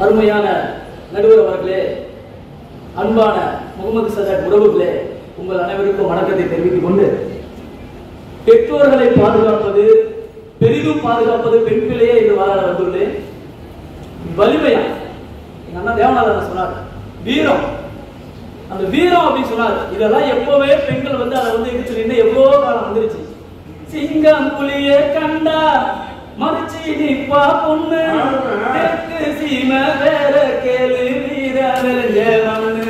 அருமையான நடுவர் அவர்களே அன்பான முகமது சஜாக் உறவுகளே உங்கள் அனைவருக்கும் வணக்கத்தை தெரிவித்துக் கொண்டு பெற்றோர்களை பாதுகாப்பது பெரிதும் பாதுகாப்பது பெண் பிள்ளையே என்று வாழ வந்துள்ளேன் வலிமையா எங்க அண்ணா தேவநாதன் சொன்னார் வீரம் அந்த வீரம் அப்படின்னு சொன்னார் இதெல்லாம் எப்பவே பெண்கள் வந்து அதை வந்து இடிச்சு நின்று எவ்வளோ காலம் வந்துருச்சு சிங்கம் புலிய கண்டா மறுச்சி நிப்பா பொண்ணு தெற்கு சீம வேற கேளு வீர வெள்ளவண்ணு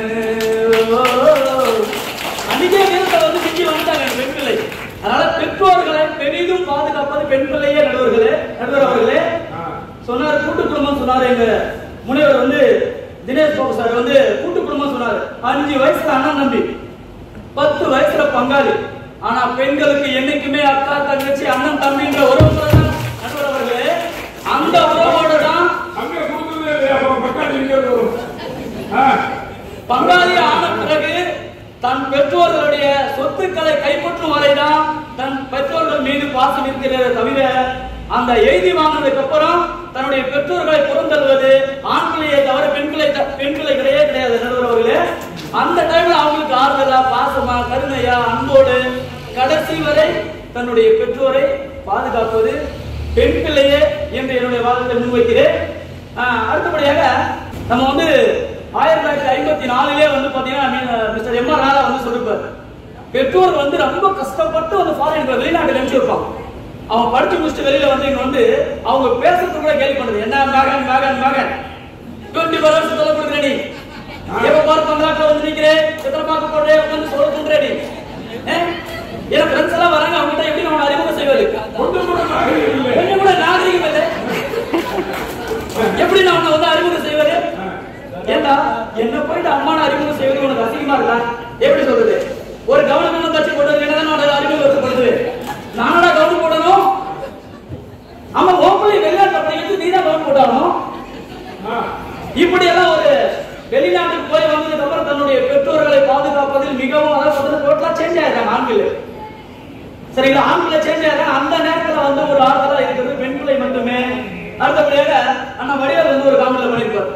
அன்னைக்கே வீரத்தை வந்து சிக்கி வந்துட்டாங்க பெண் பிள்ளை அதனால பெற்றோர்களை பெரிதும் பாதுகாப்பது பெண் பிள்ளையே நடுவர்களே நடுவர் அவர்களே சொன்னார் கூட்டு குடும்பம் சொன்னாரு எங்க முனைவர் வந்து தினேஷ் பாபு சார் வந்து கூட்டு குடும்பம் சொன்னாரு அஞ்சு வயசுல அண்ணன் தம்பி பத்து வயசுல பங்காளி ஆனா பெண்களுக்கு என்னைக்குமே அக்கா தங்கச்சி அண்ணன் தம்பின்ற உறவு முறை தான் நடுவர் அவர்களே அந்த உறவோட தான் அங்க கொடுத்ததே இல்லையா அப்புறம் பக்காளி இங்க வரும் ஆ பங்காளி ஆன பிறகு தன் பெற்றோர்களுடைய சொத்துக்களை கைப்பற்றும் வரைதான் தன் பெற்றோர்கள் மீது பாசம் இருக்கிறதே தவிர அந்த எழுதி வாங்கினதுக்கு அப்புறம் தன்னுடைய பெற்றோர்களை புறந்தள்ளுவது ஆண் பிள்ளையை தவிர பெண் பிள்ளை த- பெண் பிள்ளை கிடையவே கிடையாது நடுவர் அவர்களே அந்த டைம்ல அவங்களுக்கு ஆறுதலா பாசமா கருணையா அன்போடு கடைசி வரை தன்னுடைய பெற்றோரை பாதுகாப்பது பெண் பிள்ளையே என்று என்னுடைய வாதத்தை முன்வைக்கிறேன் ஆஹ் அடுத்தபடியாக நம்ம வந்து ஆயிரத்தி தொள்ளாயிரத்தி ஐம்பத்தி நாலுலயே வந்து பாத்தீங்கன்னா மிஸ்டர் எம் ஆர் ராதா வந்து சொல்லிருப்பாரு பெற்றோர் வந்து ரொம்ப கஷ்டப்பட்டு வந்து ஃபாரின் வெளிநாட்டுக்கு அனுப்பிச்சு வைப்பான் அவன் படிச்சு முடிச்சுட்டு வெளியில வந்து இங்க வந்து அவங்க பேசுறது கூட கேள்வி பண்றது என்ன மகன் மகன் மகன் டுவெண்ட்டி ஃபோர் ஹவர்ஸ் சொல்ல கொடுக்குற நீ எப்ப பாரு பங்களாட்டில் வந்து நிக்கிறேன் எத்தனை பார்க்க போடுறேன் வந்து சொல்ல தூண்டுற நீ ஏன்? என் ஃப்ரெண்ட்ஸ் எல்லாம் வராங்க அவங்க கிட்ட எப்படி அவனை அறிமுகம் செய்வது ஒன்றும் கூட நாகரிகம் இல்லை கொஞ்சம் கூட நாகரிகம் இல்லை எப்படி நான் உன்னை வந்து அறிமுகம் செய்வது ஏண்டா என்ன போயிட்டு அம்மான அறிமுகம் செய்வது உனக்கு அசிங்கமா இருக்கா எப்படி சொல்றது ஒரு கவனம் தச்சு போட்டது என்னதான் நான் அறிமுகப்படுத்துது நானடா கவனம் போடணும் ஆமா ஓப்பனை வெளிநாட்டுல படிக்கிறது நீ தான் கவனம் போட்டாலும் ஆ இப்படி எல்லாம் ஒரு வெளிநாட்டுக்கு போய் வந்ததுக்கு அப்புறம் தன்னுடைய பெற்றோர்களை பாதுகாப்பதில் மிகவும் அதாவது டோட்டலா சேஞ்ச் ஆயிடுறாங்க ஆண்கள் சரிங்களா ஆண்களை சேஞ்ச் ஆயிடுறாங்க அந்த நேரத்துல வந்து ஒரு ஆறுதலா இருக்கிறது பெண் பிள்ளை மட்டுமே அடுத்தபடியாக அண்ணா வடிவேல் வந்து ஒரு காமெடியில் பண்ணியிருப்பார்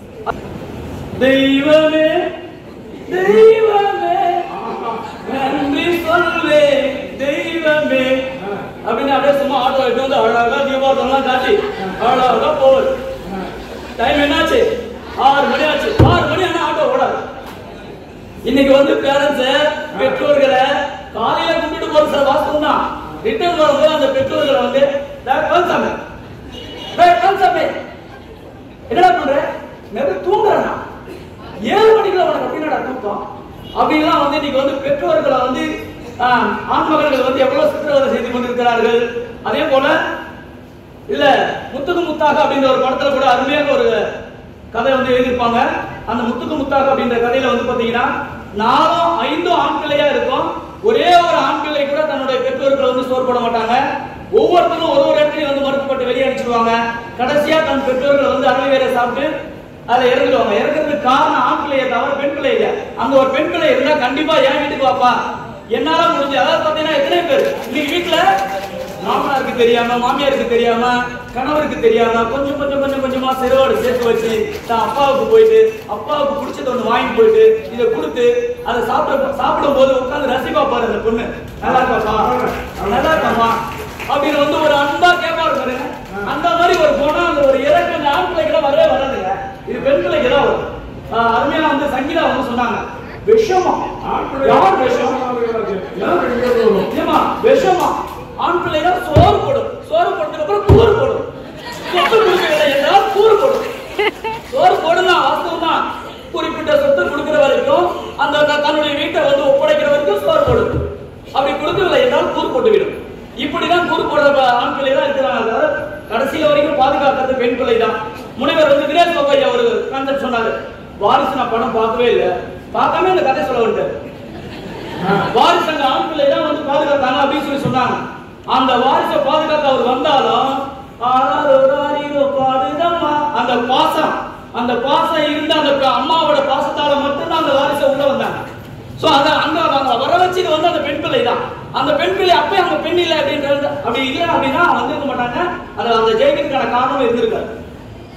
தெய்வமே தெய்வமே நன்றி சொல்வே தெய்வமே அப்படின்னு அப்படியே சும்மா ஆட்டோ எடுத்து வந்து அழகா தீபாவளி காட்டி அழகா போகுது டைம் என்னாச்சு ஆறு மணி ஆச்சு ஆறு மணி ஆனா ஆட்டோ ஓடாது இன்னைக்கு வந்து பேரண்ட்ஸ் பெற்றோர்களை காலையில கூட்டிட்டு போற சார் வாஸ்தவம் தான் ரிட்டர்ன் வரும்போது அந்த பெற்றோர்களை வந்து "டேய், கன்சாமி டேய், கன்சாமி என்னடா பண்ற நிறைய தூங்குறா ஏழு மணிக்குள்ள உனக்கு அப்படின்னடா தூக்கம் அப்படின்லாம் வந்து இன்னைக்கு வந்து பெற்றோர்களை வந்து ஆஹ், ஆண் மகன்கள் வந்து எவ்வளவு சித்திரவதை செய்து கொண்டிருக்கிறார்கள் அதே போல இல்ல முத்துக்கு முத்தாக அப்படின்ற ஒரு படத்துல கூட அருமையாக ஒரு கதை வந்து எழுதியிருப்பாங்க அந்த முத்துக்கு முத்தாக அப்படின்ற கதையில வந்து பாத்தீங்கன்னா நாலும் ஐந்தும் ஆண் பிள்ளையா இருக்கும் ஒரே ஒரு ஆண் பிள்ளை கூட தன்னுடைய பெற்றோர்கள் வந்து சோறு போட மாட்டாங்க ஒவ்வொருத்தரும் ஒரு ஒரு இடத்துலயும் வந்து மறுக்கப்பட்டு வெளியே அனுப்பிச்சிடுவாங்க கடைசியா தன் பெற்றோர்கள் வந்து அறுவை வேற சாப்பிட்டு அதை இறந்துடுவாங்க இறக்குறதுக்கு காரணம் ஆண் பிள்ளையை தவிர பெண் பிள்ளை இல்ல அங்க ஒரு பெண் பிள்ளை இருந்தா கண்டிப்பா என் வீட்டுக்கு வாப்பா என்னால முடிஞ்சு அதாவது பாத்தீங்கன்னா எத்தனை பேர் இன்னைக்கு வீட்டுல மாமனாருக்கு தெரியாம மாமியாருக்கு தெரியாம கணவருக்கு தெரியாம கொஞ்சம் கொஞ்சம் கொஞ்சம் கொஞ்சமா செருவாடு சேர்த்து வச்சு தான் அப்பாவுக்கு போயிட்டு அப்பாவுக்கு பிடிச்சத ஒண்ணு வாங்கி போயிட்டு இதை கொடுத்து அதை சாப்பிட சாப்பிடும் போது உட்கார்ந்து ரசிப்பா பாரு அந்த பொண்ணு நல்லா இருக்காப்பா நல்லா இருக்காமா அப்படின்னு வந்து ஒரு அன்பா கேட்பாரு பாருங்க அந்த மாதிரி ஒரு குணம் அந்த ஒரு இறக்க அந்த ஆண் பிள்ளைகளை வரவே வராதுங்க இது பெண் பிள்ளைக்கு தான் வரும் ஆஹ் அருமையா வந்து சங்கீதா வந்து சொன்னாங்க விஷமா யார் விஷம் யார் இங்க வரும் ஏமா விஷமா ஆண் பிள்ளைகள் சோறு போடும் சோறு போட்டதுக்கு அப்புறம் கூறு போடும் சொத்து கொடுக்கவில்லை என்றால் கூறு போடும் சோறு போடலாம் வாஸ்தவம் தான் குறிப்பிட்ட சொத்து கொடுக்கிற வரைக்கும் அந்த த- தன்னுடைய வீட்டை வந்து ஒப்படைக்கிற வரைக்கும் சோறு போடும் அப்படி கொடுக்கவில்லை என்றால் கூறு போட்டு விடும் இப்படிதான் கூறு போடுற ப- ஆண் பிள்ளை தான் இருக்கிறாங்க தவிர கடைசியில வரைக்கும் பாதுகாக்கிறது பெண் பிள்ளை தான் முனைவர் வந்து தினேஷ் பாபையா ஒரு கான்செப்ட் சொன்னாரு வாரிசு நான் படம் பார்க்கவே இல்லை பார்க்காம இந்த கதை சொல்ல வந்துட்டேன் வாரிசு அங்க ஆண் பிள்ளை தான் வந்து பாதுகாத்தாங்க அப்படின்னு சொல்லி சொன்னாங்க அந்த வாரிசை பாதுகாக்க அவர் வந்தாலும் ஆறாரோ ராரிரோ பாடுதம்மா அந்த பாசம் அந்த பாசம் இருந்த அந்த ப- அம்மாவோட பாசத்தால மட்டும்தான் அந்த வாரிசை உள்ள வந்தாங்க சோ அத அங்க அவங்க வர வச்சது வந்து அந்த பெண் பிள்ளை தான் அந்த பெண் பிள்ளை அப்பயே அவங்க பெண் இல்லை அப்படின்றது அப்படி இல்லை அப்படின்னா வந்திருக்க மாட்டாங்க அது அந்த ஜெயிக்கிறதுக்கான காரணம் இருந்திருக்காரு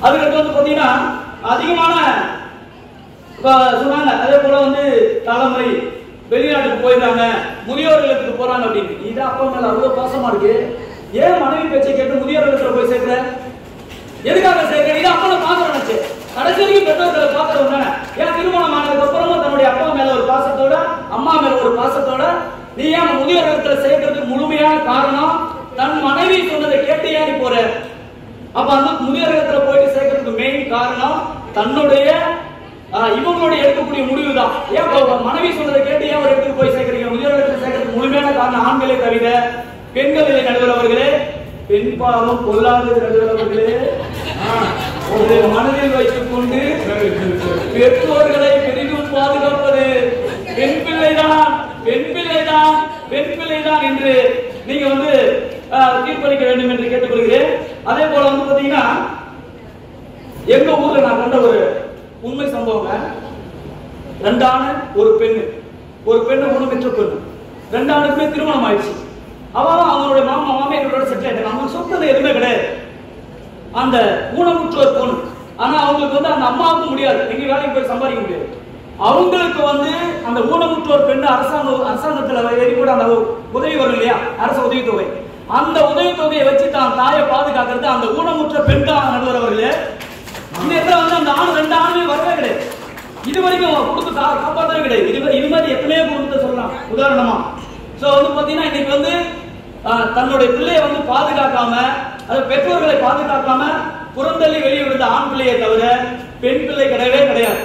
அதுக்கடுத்து வந்து பாத்தீங்கன்னா அதிகமான இப்ப சொன்னாங்க அதே போல வந்து தலைமுறை வெளிநாட்டுக்கு போயிடுறாங்க முதியோர் இல்லத்துக்கு போறாங்க அப்படின்னு இது அப்பா மேல அவ்வளவு பாசமா இருக்கு ஏன் மனைவி பேச்சை கேட்டு முதியோர் இல்லத்துல போய் சேர்க்கிற எதுக்காக சேர்க்கிற இது அப்பா பாக்குற நினைச்சு கடைசி வரைக்கும் பெற்றோர்களை பாக்குறவங்க தானே ஏன் திருமணம் ஆனதுக்கு அப்புறமும் தன்னுடைய அப்பா மேல ஒரு பாசத்தோட அம்மா மேல ஒரு பாசத்தோட நீ ஏன் முதியோர் இல்லத்துல சேர்க்கறதுக்கு முழுமையான காரணம் தன் மனைவி சொன்னதை கேட்டு ஏன் நீ போற அப்ப அந்த முதியோரகத்துல போயிட்டு சேர்க்கறதுக்கு மெயின் காரணம் தன்னுடைய ஆஹ், இவங்களுடைய எடுக்கக்கூடிய முடிவு தான் ஏன் இப்ப உங்க மனைவி சொன்னதை கேட்டு ஏன் ஒரு இடத்துக்கு போய் சேர்க்கறீங்க முதியோரகத்துல சேர்க்கறதுக்கு முழுமையான காரணம் ஆண்களே தவிர பெண்களிலே நடுவர் அவர்களே பெண் பாவம் பொல்லாதது நடுவர் அவர்களே ஒரு மனதில் வைத்துக் கொண்டு சரி சரி சரி பெற்றோர்களை பெரிதும் பாதுகாப்பது பெண் பிள்ளைதான் பெண் பிள்ளைதான் பெண் பிள்ளைதான் என்று நீங்க வந்து ஆஹ், தீர்ப்பளிக்க வேண்டும் என்று கேட்டுக்கொள்கிறேன் அதே போல வந்து பாத்தீங்கன்னா எங்க ஊர்ல நான் கண்ட ஒரு உண்மை சம்பவங்க ரெண்டு ஆணு ஒரு பெண்ணு ஒரு பெண்ணு குணமிற்ற பெண்ணு ரெண்டு ஆணுக்குமே திருமணம் ஆயிடுச்சு அவன் அவங்களுடைய மாமா மாமியாரோட செட்டில் ஆயிட்டாங்க அவங்க சொத்தது எதுவுமே கிடையாது அந்த ஊனமுற்றோர் பொண்ணு ஆனா அவங்களுக்கு வந்து அந்த அம்மாவுக்கு முடியாது எங்க வேலைக்கு போய் சம்பாதிக்க முடியாது அவங்களுக்கு வந்து அந்த ஊனமுற்றோர் பெண்ணு அரசாங்க அரசாங்கத்துல ஏறி கூட அந்த உதவி வரும் இல்லையா அரசு உதவித்தொகை அந்த உதவித்தொகையை வச்சு தான் தாயை பாதுகாக்கிறது அந்த ஊனமுற்ற பெண் தான் நடுவர் அவர்களே இந்த இடத்துல வந்து அந்த ஆண் ரெண்டு ஆணுமே வரவே கிடையாது இது வரைக்கும் கொடுத்து கா- காப்பாத்தவே கிடையாது இது இது மாதிரி எத்தனையோ குடும்பத்தை சொல்லலாம் உதாரணமா சோ வந்து பாத்தீங்கன்னா இன்னைக்கு வந்து ஆஹ், தன்னுடைய பிள்ளையை வந்து பாதுகாக்காம அது பெற்றோர்களை பாதுகாக்காம புறந்தள்ளி வெளியே விழுந்த ஆண் பிள்ளையை தவிர பெண் பிள்ளை கிடையவே கிடையாது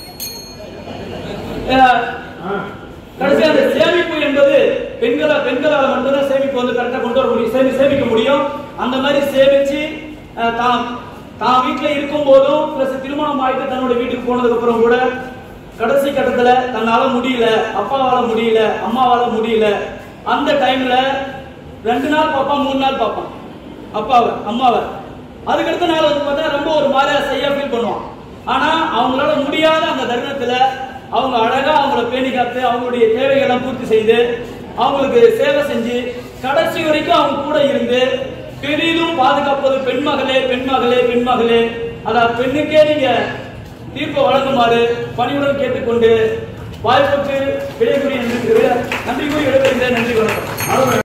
ஆஹ், ஆ கடைசி அந்த சேமிப்பு என்பது பெண்கள பெண்களால் மட்டும்தான் சேமிப்பு வந்து கரெக்டா கொண்டு வர முடியும் சேமி சேமிக்க முடியும் அந்த மாதிரி சேமிச்சு அஹ், தான் தான் வீட்டுல இருக்கும் போதும் பிளஸ் திருமணம் ஆயிட்டு தன்னோட வீட்டுக்கு போனதுக்கு அப்புறம் கூட கடைசி கட்டத்துல தன்னால முடியல அப்பாவால முடியல அம்மாவால முடியல அந்த டைம்ல ரெண்டு நாள் பார்ப்பான் மூணு நாள் பார்ப்பான் அப்பாவை அம்மாவை அதுக்கடுத்த நாள் வந்து பார்த்தா ரொம்ப ஒரு மாதிரியா செய்ய ஃபீல் பண்ணுவான் ஆனா அவங்களால முடியாத அந்த தருணத்துல அவங்க அழகா அவங்கள பேணி காத்து அவங்களுடைய தேவைகளை பூர்த்தி செய்து அவங்களுக்கு சேவை செஞ்சு கடைசி வரைக்கும் அவங்க கூட இருந்து பெரிதும் பாதுகாப்பது பெண் மகளே பெண் மகளே பெண் மகளே அதான் பெண்ணுக்கே நீங்க தீர்ப்பை வழங்குமாறு பணியுடன் கேட்டுக்கொண்டு வாய்ப்புக்கு விடைபெறி நன்றி நன்றி கூறி விடைபெறுகிறேன் நன்றி வணக்கம் அவ்வளவுதான்